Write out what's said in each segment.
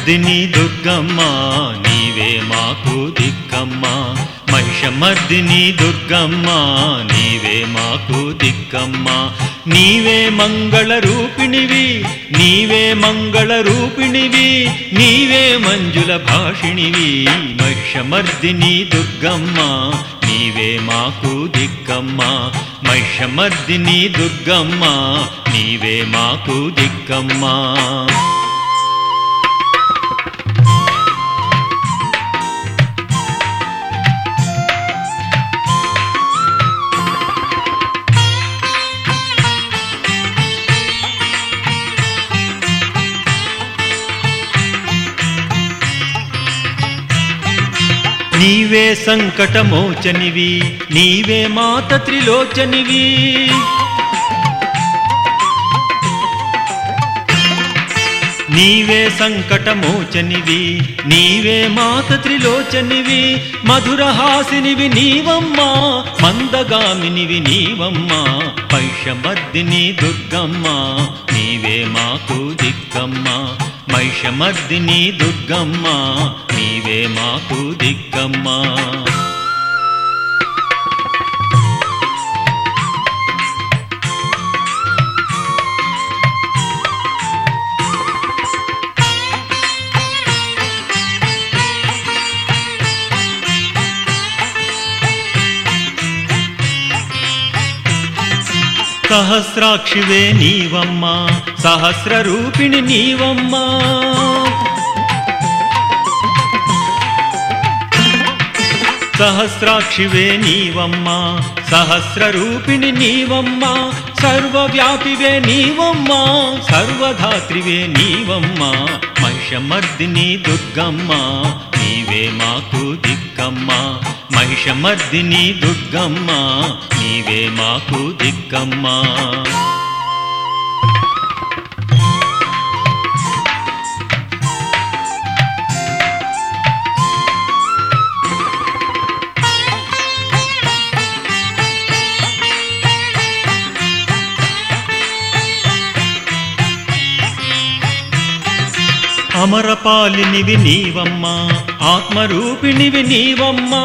మహిషమర్దిని దుర్గమ్మ నీవే మాకు దిక్కమ్మ మహిషమర్దిని దుర్గమ్మ నీవే మాకు దిక్కమ్మ నీవే మంగళ రూపిణివి నీవే మంగళ రూపిణివి నీవే మంజుల భాషిణివి మహిషమర్దిని దుర్గమ్మ నీవే మాకు దిక్కమ్మ మహిషమర్దిని దుర్గమ్మ నీవే మాకు దిక్కమ్మ నీవే సంకటమోచనివి నీవే మాత త్రిలోచనివి నీవే సంకటమోచనివి నీవే మాత త్రిలోచనివి మధురహాసినివి నీవమ్మా మందగామినివి నీవమ్మా పైషమర్దిని దుర్గమ్మ నీవే మాకు దిక్కమ్మ మహిషమర్దిని దుర్గమ్మ నీవే మాకు దిక్కమ్మ సహస్రాక్షివే నీవమ్మా సహస్ర రూపిణి నీవమ్మా సహస్రాక్షివే నీవమ్మా సహస్ర రూపిణి నీవమ్మా సర్వవ్యాపివే నీవమ్మా సర్వధాత్రివే నీవమ్మా మహిషమర్దిని దుర్గమ్మ నీవే మాకు దిక్కమ్మ మహిషమర్దిని దుర్గమ్మ నీవే మాకు దిక్కమ్మ అమరపాలినివి నీవమ్మా ఆత్మరూపిణివి నీవమ్మా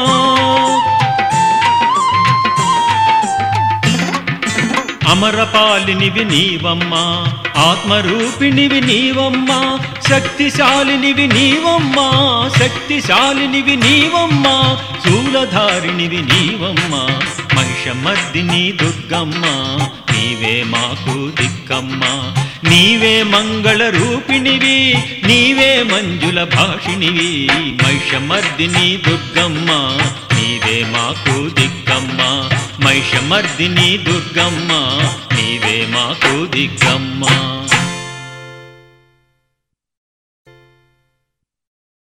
అమరపాలినివి నీవమ్మా ఆత్మరూపిణివి నీవమ్మా శక్తిశాలినివి నీవమ్మా శక్తిశాలినివి నీవమ్మా శూలధారిణివి నీవమ్మా మహిషమర్దిని దుర్గమ్మ నీవే మాకు దిక్కమ్మ నీవే మంగళ రూపిణివి నీవే మంజుల భాషిణివి మహిషమర్దిని దుర్గమ్మ నీవే మాకు దిక్కమ్మ మహిషమర్దిని దుర్గమ్మ నీవే మాకు దిక్కమ్మ